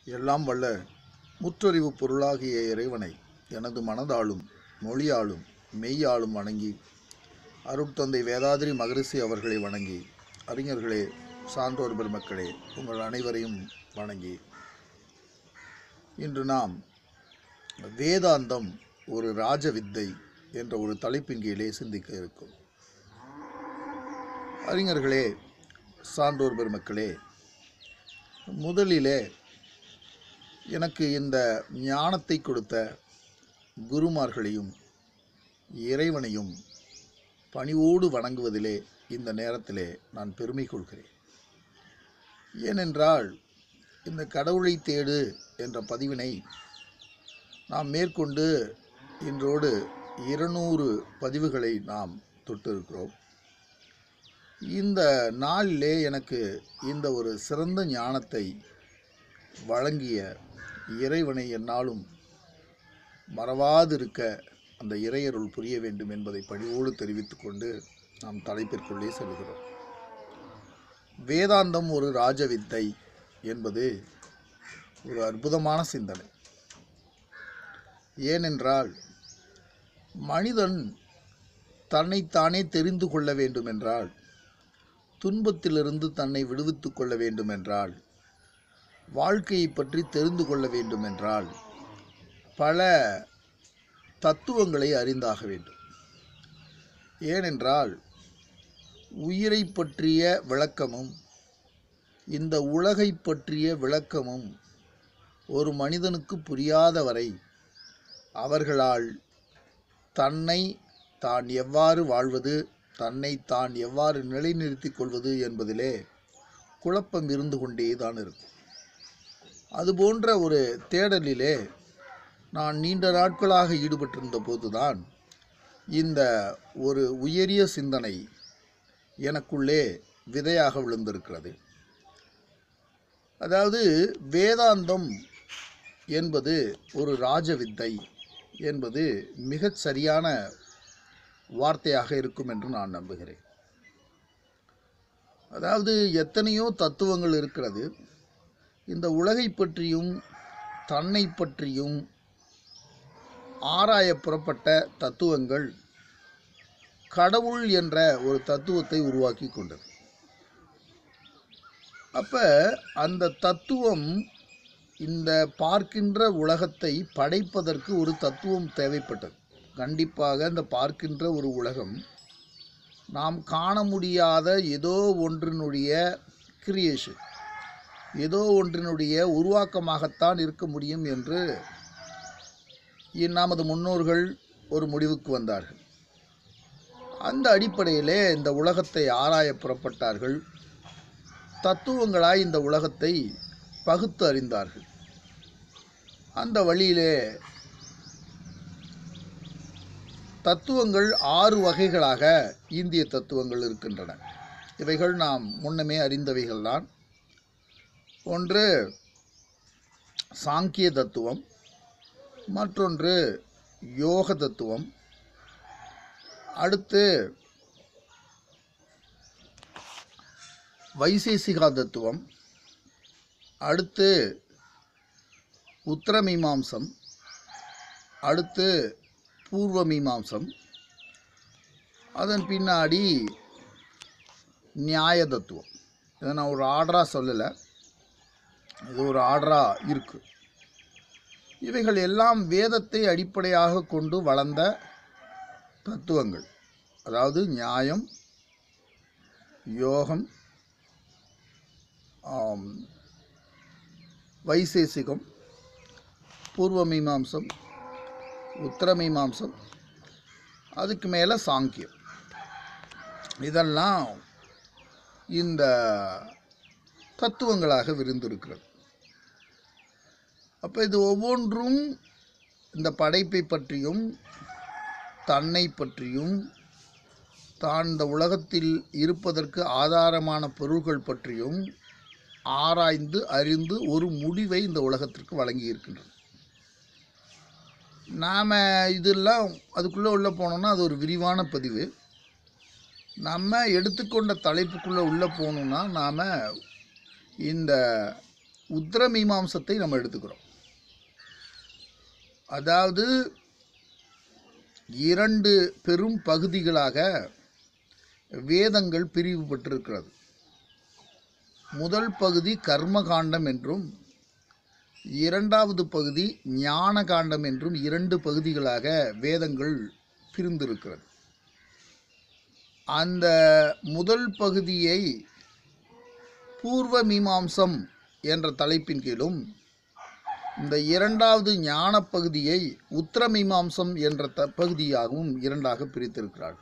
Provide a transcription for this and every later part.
எல்லாம் வல்ல முற்றறிவு பொருளாகிய இறைவனை எனது மனதாலும் மொழியாலும் மெய்யாலும் வணங்கி அருட்தந்தை வேதாதிரி மகரிஷி அவர்களை வணங்கி அறிஞர்களே சான்றோர் பெருமக்களே உங்கள் அனைவரையும் வணங்கி இன்று நாம் வேதாந்தம் ஒரு ராஜ வித்தை என்ற ஒரு தலைப்பின் கீழே சிந்திக்க இருக்கும் அறிஞர்களே சான்றோர் பெருமக்களே முதலிலே எனக்கு இந்த ஞானத்தை கொடுத்த குருமார்களையும் இறைவனையும் பணிவோடு வணங்குவதிலே இந்த நேரத்திலே நான் பெருமை கொள்கிறேன் ஏனென்றால் இந்த கடவுளை தேடு என்ற பதிவினை நாம் மேற்கொண்டு இன்றோடு இருநூறு பதிவுகளை நாம் தொட்டிருக்கிறோம் இந்த நாளிலே எனக்கு இந்த ஒரு சிறந்த ஞானத்தை வழங்கிய இறைவனை என்னாலும் மறவாதிருக்க அந்த இறையருள் புரிய வேண்டும் என்பதை பணிவோடு தெரிவித்துக்கொண்டு நாம் தலைப்பிற்குள்ளே செல்கிறோம் வேதாந்தம் ஒரு ராஜவித்தை என்பது ஒரு அற்புதமான சிந்தனை ஏனென்றால் மனிதன் தன்னைத்தானே தெரிந்து கொள்ள வேண்டுமென்றால் துன்பத்திலிருந்து தன்னை விடுவித்துக் கொள்ள வேண்டுமென்றால் வாழ்க்கையை பற்றி தெரிந்து கொள்ள வேண்டுமென்றால் பல தத்துவங்களை அறிந்தாக வேண்டும் ஏனென்றால் உயிரை பற்றிய விளக்கமும் இந்த உலகை பற்றிய விளக்கமும் ஒரு மனிதனுக்கு புரியாத வரை அவர்களால் தன்னை தான் எவ்வாறு வாழ்வது தன்னை தான் எவ்வாறு நிலைநிறுத்திக் கொள்வது என்பதிலே குழப்பம் இருந்து கொண்டே தான் இருக்கும் அதுபோன்ற ஒரு தேடலிலே நான் நீண்ட நாட்களாக ஈடுபட்டிருந்த போதுதான் இந்த ஒரு உயரிய சிந்தனை எனக்குள்ளே விதையாக விழுந்திருக்கிறது அதாவது வேதாந்தம் என்பது ஒரு ராஜவித்தை என்பது மிகச் சரியான வார்த்தையாக இருக்கும் என்று நான் நம்புகிறேன் அதாவது எத்தனையோ தத்துவங்கள் இருக்கிறது இந்த உலகை பற்றியும் தன்னை பற்றியும் ஆராய புறப்பட்ட தத்துவங்கள் கடவுள் என்ற ஒரு தத்துவத்தை உருவாக்கி கொண்டது அப்ப அந்த தத்துவம் இந்த பார்க்கின்ற உலகத்தை படைப்பதற்கு ஒரு தத்துவம் தேவைப்பட்டது கண்டிப்பாக இந்த பார்க்கின்ற ஒரு உலகம் நாம் காண முடியாத ஏதோ ஒன்றினுடைய கிரியேஷன் ஏதோ ஒன்றினுடைய உருவாக்கமாகத்தான் இருக்க முடியும் என்று இ- நமது முன்னோர்கள் ஒரு முடிவுக்கு வந்தார்கள் அந்த அடிப்படையிலே இந்த உலகத்தை ஆராய புறப்பட்டார்கள் தத்துவங்களாய் இந்த உலகத்தை பகுத்து அறிந்தார்கள் அந்த வழியிலே தத்துவங்கள் ஆறு வகைகளாக இந்திய தத்துவங்கள் இருக்கின்றன இவைகள் நாம் முன்னமே அறிந்தவைகள்தான் ஒன்று சாங்கிய தத்துவம் மற்றொன்று யோக தத்துவம் அடுத்து வைசேசிகா தத்துவம் அடுத்து உத்தரமீமாம்சம் அடுத்து பூர்வ மீமாம்சம் அதன் பின்னாடி நியாய தத்துவம் இதை நான் ஒரு ஆர்டராக சொல்லலை இது ஒரு ஆர்டராக இருக்குது இவைகள் எல்லாம் வேதத்தை அடிப்படையாக கொண்டு வளர்ந்த தத்துவங்கள் அதாவது நியாயம் யோகம் ஆம், வைசேசிகம் பூர்வ மீமாம்சம் உத்தரமீமாம்சம் அதுக்கு மேலே சாங்கியம் இதெல்லாம் இந்த தத்துவங்களாக விரிந்திருக்கிறது அப்போ இது ஒவ்வொன்றும் இந்த படைப்பை பற்றியும் தன்னை பற்றியும் தான் இந்த உலகத்தில் இருப்பதற்கு ஆதாரமான பொருள்கள் பற்றியும் ஆராய்ந்து அறிந்து ஒரு முடிவை இந்த உலகத்திற்கு வழங்கி இருக்கின்றது நாம் இதெல்லாம் அதுக்குள்ளே உள்ளே போனோம்னா அது ஒரு விரிவான பதிவு நம்ம எடுத்துக்கொண்ட தலைப்புக்குள்ளே உள்ளே போகணுன்னா நாம் இந்த உத்தர மீமாம்சத்தை நம்ம எடுத்துக்கிறோம் அதாவது இரண்டு பெரும் பகுதிகளாக வேதங்கள் பிரிவுபட்டிருக்கிறது முதல் பகுதி கர்மகாண்டம் என்றும் இரண்டாவது பகுதி ஞான காண்டம் என்றும் இரண்டு பகுதிகளாக வேதங்கள் பிரிந்திருக்கிறது அந்த முதல் பகுதியை பூர்வ மீமாம்சம் என்ற தலைப்பின் கீழும் இந்த இரண்டாவது ஞான பகுதியை உத்தர மீமாம்சம் என்ற த பகுதியாகவும் இரண்டாக பிரித்திருக்கிறார்கள்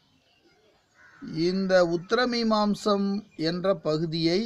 இந்த உத்தர மீமாம்சம் என்ற பகுதியை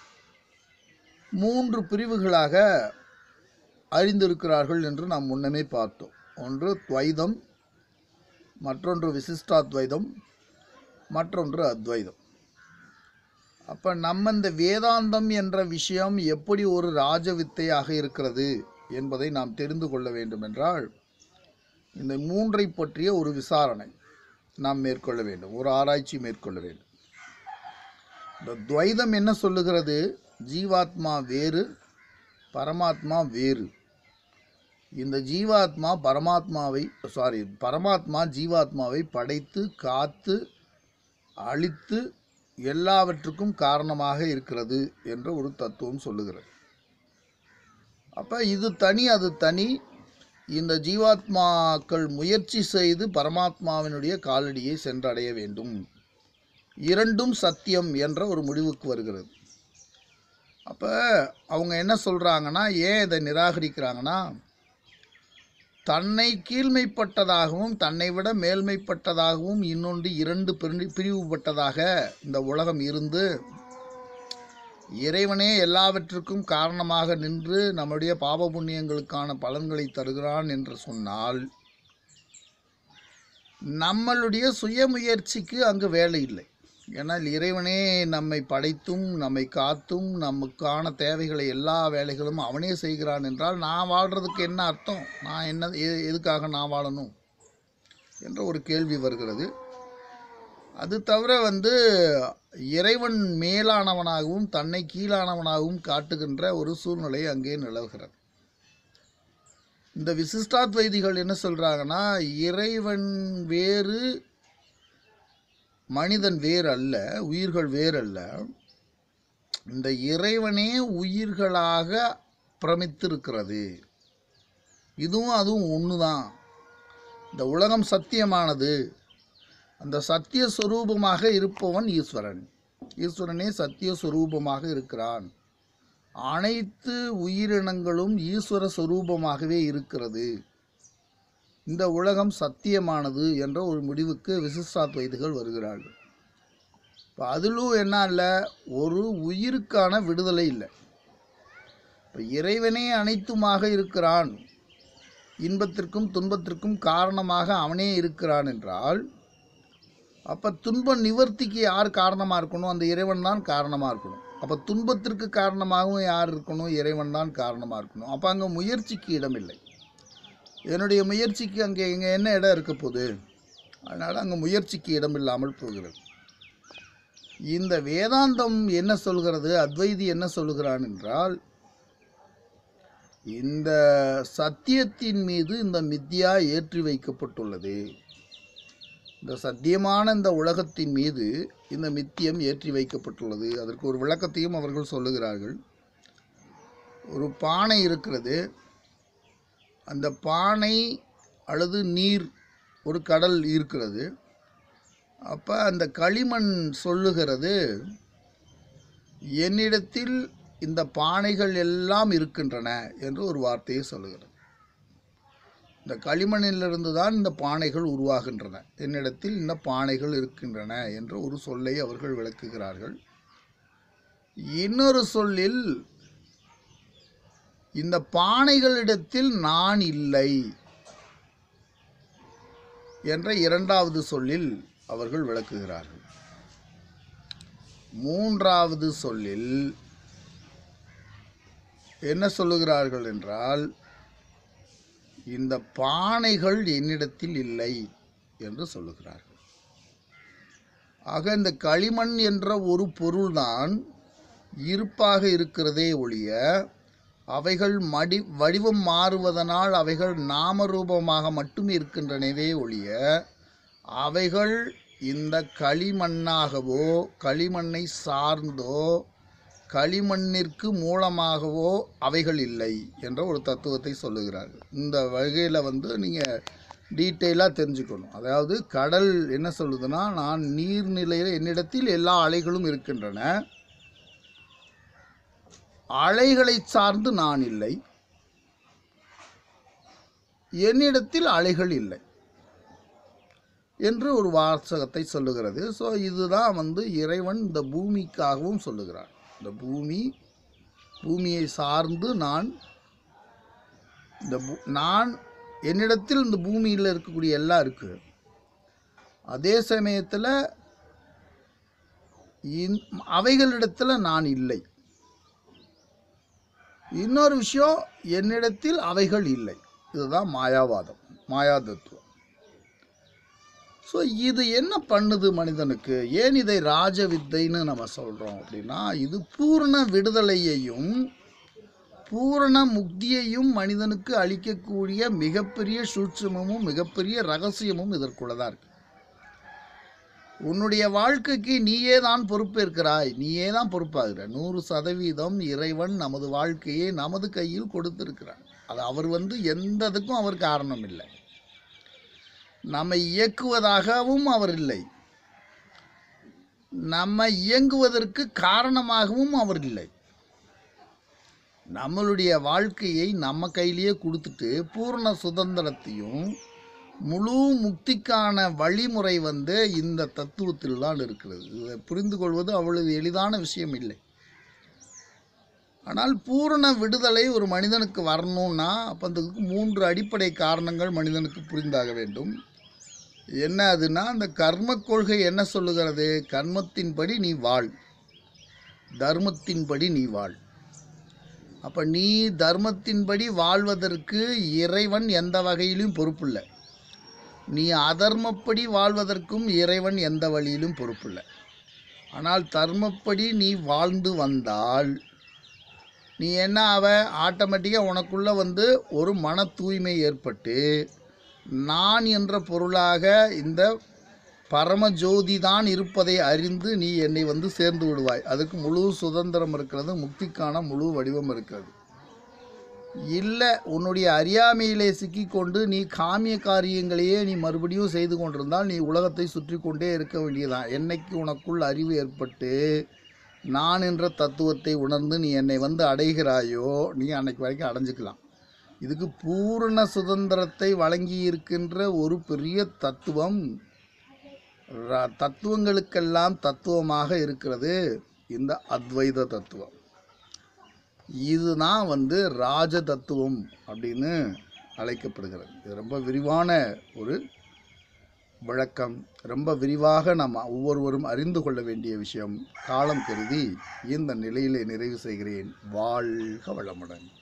மூன்று பிரிவுகளாக அறிந்திருக்கிறார்கள் என்று நாம் முன்னமே பார்த்தோம் ஒன்று துவைதம் மற்றொன்று விசிஷ்டாத்வைதம் மற்றொன்று அத்வைதம் அப்போ நம்ம இந்த வேதாந்தம் என்ற விஷயம் எப்படி ஒரு ராஜ வித்தையாக இருக்கிறது என்பதை நாம் தெரிந்து கொள்ள வேண்டும் என்றால் இந்த மூன்றை பற்றிய ஒரு விசாரணை நாம் மேற்கொள்ள வேண்டும் ஒரு ஆராய்ச்சி மேற்கொள்ள வேண்டும் இந்த துவைதம் என்ன சொல்லுகிறது ஜீவாத்மா வேறு பரமாத்மா வேறு இந்த ஜீவாத்மா பரமாத்மாவை சாரி பரமாத்மா ஜீவாத்மாவை படைத்து காத்து அழித்து எல்லாவற்றுக்கும் காரணமாக இருக்கிறது என்ற ஒரு தத்துவம் சொல்லுகிறது அப்போ இது தனி அது தனி இந்த ஜீவாத்மாக்கள் முயற்சி செய்து பரமாத்மாவினுடைய காலடியை சென்றடைய வேண்டும் இரண்டும் சத்தியம் என்ற ஒரு முடிவுக்கு வருகிறது அப்போ அவங்க என்ன சொல்கிறாங்கன்னா ஏன் இதை நிராகரிக்கிறாங்கன்னா தன்னை கீழ்மைப்பட்டதாகவும் தன்னை விட மேல்மைப்பட்டதாகவும் இன்னொன்று இரண்டு பிரி- பிரிவுபட்டதாக இந்த உலகம் இருந்து இறைவனே எல்லாவற்றுக்கும் காரணமாக நின்று நம்முடைய பாப புண்ணியங்களுக்கான பலன்களை தருகிறான் என்று சொன்னால் நம்மளுடைய சுயமுயற்சிக்கு அங்கு வேலை இல்லை ஏன்னால் இறைவனே நம்மை படைத்தும் நம்மை காத்தும் நமக்கான தேவைகளை எல்லா வேலைகளும் அவனே செய்கிறான் என்றால் நான் வாழ்கிறதுக்கு என்ன அர்த்தம் நான் என்ன எ- எதுக்காக நான் வாழணும் என்ற ஒரு கேள்வி வருகிறது அது தவிர வந்து இறைவன் மேலானவனாகவும் தன்னை கீழானவனாகவும் காட்டுகின்ற ஒரு சூழ்நிலை அங்கே நிலவுகிறது இந்த விசிஷ்டாத்வைதிகள் என்ன சொல்கிறாங்கன்னா இறைவன் வேறு மனிதன் வேறு அல்ல உயிர்கள் வேறு அல்ல இந்த இறைவனே உயிர்களாக பிரமித்திருக்கிறது இதுவும் அதுவும் ஒன்று தான் இந்த உலகம் சத்தியமானது அந்த சத்திய சொரூபமாக இருப்பவன் ஈஸ்வரன் ஈஸ்வரனே சத்திய சொரூபமாக இருக்கிறான் அனைத்து உயிரினங்களும் ஈஸ்வர சொரூபமாகவே இருக்கிறது இந்த உலகம் சத்தியமானது என்ற ஒரு முடிவுக்கு விசிஷ்டாத்வைதிகள் வருகிறார்கள் இப்போ அதிலும் என்ன இல்லை ஒரு உயிருக்கான விடுதலை இல்லை இப்போ இறைவனே அனைத்துமாக இருக்கிறான் இன்பத்திற்கும் துன்பத்திற்கும் காரணமாக அவனே இருக்கிறான் என்றால் அப்போ துன்ப நிவர்த்திக்கு யார் காரணமாக இருக்கணும் அந்த இறைவன் தான் காரணமாக இருக்கணும் அப்போ துன்பத்திற்கு காரணமாகவும் யார் இருக்கணும் இறைவன் தான் காரணமாக இருக்கணும் அப்போ அங்கே முயற்சிக்கு இடமில்லை என்னுடைய முயற்சிக்கு அங்கே இங்கே என்ன இடம் இருக்க போகுது அதனால் அங்கே முயற்சிக்கு இடம் இல்லாமல் போகிறது இந்த வேதாந்தம் என்ன சொல்கிறது அத்வைதி என்ன சொல்கிறான் என்றால் இந்த சத்தியத்தின் மீது இந்த மித்யா ஏற்றி வைக்கப்பட்டுள்ளது இந்த சத்தியமான இந்த உலகத்தின் மீது இந்த மித்தியம் ஏற்றி வைக்கப்பட்டுள்ளது அதற்கு ஒரு விளக்கத்தையும் அவர்கள் சொல்லுகிறார்கள் ஒரு பானை இருக்கிறது அந்த பானை அல்லது நீர் ஒரு கடல் இருக்கிறது அப்போ அந்த களிமண் சொல்லுகிறது என்னிடத்தில் இந்த பானைகள் எல்லாம் இருக்கின்றன என்று ஒரு வார்த்தையை சொல்லுகிறது இந்த களிமண்ணிலிருந்து தான் இந்த பானைகள் உருவாகின்றன என்னிடத்தில் இந்த பானைகள் இருக்கின்றன என்ற ஒரு சொல்லை அவர்கள் விளக்குகிறார்கள் இன்னொரு சொல்லில் இந்த பானைகளிடத்தில் நான் இல்லை என்ற இரண்டாவது சொல்லில் அவர்கள் விளக்குகிறார்கள் மூன்றாவது சொல்லில் என்ன சொல்லுகிறார்கள் என்றால் இந்த பானைகள் என்னிடத்தில் இல்லை என்று சொல்லுகிறார்கள் ஆக இந்த களிமண் என்ற ஒரு பொருள்தான் இருப்பாக இருக்கிறதே ஒழிய அவைகள் மடி வடிவம் மாறுவதனால் அவைகள் நாமரூபமாக மட்டும் இருக்கின்றனவே ஒழிய அவைகள் இந்த களிமண்ணாகவோ களிமண்ணை சார்ந்தோ களிமண்ணிற்கு மூலமாகவோ அவைகள் இல்லை என்ற ஒரு தத்துவத்தை சொல்லுகிறார்கள் இந்த வகையில் வந்து நீங்கள் டீட்டெயிலாக தெரிஞ்சுக்கணும் அதாவது கடல் என்ன சொல்லுதுன்னா நான் நீர்நிலையில் என்னிடத்தில் எல்லா அலைகளும் இருக்கின்றன அலைகளை சார்ந்து நான் இல்லை என்னிடத்தில் அலைகள் இல்லை என்று ஒரு வாசகத்தை சொல்லுகிறது ஸோ இதுதான் வந்து இறைவன் இந்த பூமிக்காகவும் சொல்லுகிறான் இந்த பூமி பூமியை சார்ந்து நான் இந்த பூ- நான் என்னிடத்தில் இந்த பூமியில் இருக்கக்கூடிய எல்லாம் இருக்கு அதே சமயத்தில் இன் அவைகளிடத்தில் நான் இல்லை இன்னொரு விஷயம் என்னிடத்தில் அவைகள் இல்லை இதுதான் மாயாவாதம் மாயா தத்துவம் ஸோ இது என்ன பண்ணுது மனிதனுக்கு ஏன் இதை ராஜ வித்தைன்னு நம்ம சொல்கிறோம் அப்படின்னா இது பூரண விடுதலையையும் பூரண முக்தியையும் மனிதனுக்கு அளிக்கக்கூடிய மிகப்பெரிய சூட்சுமமும் மிகப்பெரிய ரகசியமும் இதற்குள்ளதான் இருக்கு உன்னுடைய வாழ்க்கைக்கு நீயே தான் பொறுப்பேற்கிறாய் நீயே தான் பொறுப்பாகிற நூறு சதவீதம் இறைவன் நமது வாழ்க்கையை நமது கையில் கொடுத்திருக்கிறார் அது அவர் வந்து எந்த இதுக்கும் அவர் காரணம் இல்லை நம்மை இயக்குவதாகவும் அவர் இல்லை நம்ம இயங்குவதற்கு காரணமாகவும் அவர் இல்லை நம்மளுடைய வாழ்க்கையை நம்ம கையிலேயே கொடுத்துட்டு பூர்ண சுதந்திரத்தையும் முழு முக்திக்கான வழிமுறை வந்து இந்த தத்துவத்தில் தான் இருக்கிறது இதை புரிந்து கொள்வது அவ்வளவு எளிதான விஷயம் இல்லை ஆனால் பூரண விடுதலை ஒரு மனிதனுக்கு வரணும்னா அப்போ அதுக்கு மூன்று அடிப்படை காரணங்கள் மனிதனுக்கு புரிந்தாக வேண்டும் என்ன அதுனா அந்த கர்ம கொள்கை என்ன சொல்லுகிறது கர்மத்தின்படி நீ வாழ் தர்மத்தின்படி நீ வாழ் அப்போ நீ தர்மத்தின்படி வாழ்வதற்கு இறைவன் எந்த வகையிலும் பொறுப்பில்லை நீ அதர்மப்படி வாழ்வதற்கும் இறைவன் எந்த வழியிலும் பொறுப்பில்லை ஆனால் தர்மப்படி நீ வாழ்ந்து வந்தால் நீ என்ன ஆவ ஆட்டோமேட்டிக்காக உனக்குள்ள வந்து ஒரு மன தூய்மை ஏற்பட்டு நான் என்ற பொருளாக இந்த பரமஜோதி தான் இருப்பதை அறிந்து நீ என்னை வந்து சேர்ந்து விடுவாய் அதுக்கு முழு சுதந்திரம் இருக்கிறது முக்திக்கான முழு வடிவம் இருக்கிறது இல்லை உன்னுடைய அறியாமையிலே சிக்கிக்கொண்டு நீ காமிய காரியங்களையே நீ மறுபடியும் செய்து கொண்டிருந்தால் நீ உலகத்தை சுற்றி கொண்டே இருக்க வேண்டியதுதான் என்னைக்கு உனக்குள் அறிவு ஏற்பட்டு நான் என்ற தத்துவத்தை உணர்ந்து நீ என்னை வந்து அடைகிறாயோ நீ அன்னைக்கு வரைக்கும் அடைஞ்சுக்கலாம் இதுக்கு பூரண சுதந்திரத்தை வழங்கி இருக்கின்ற ஒரு பெரிய தத்துவம் ர- தத்துவங்களுக்கெல்லாம் தத்துவமாக இருக்கிறது இந்த அத்வைத தத்துவம் இதுதான் வந்து ராஜ தத்துவம் அப்படின்னு அழைக்கப்படுகிறது இது ரொம்ப விரிவான ஒரு விளக்கம் ரொம்ப விரிவாக நாம் ஒவ்வொருவரும் அறிந்து கொள்ள வேண்டிய விஷயம் காலம் கருதி இந்த நிலையிலே நிறைவு செய்கிறேன் வாழ்க வளமுடன்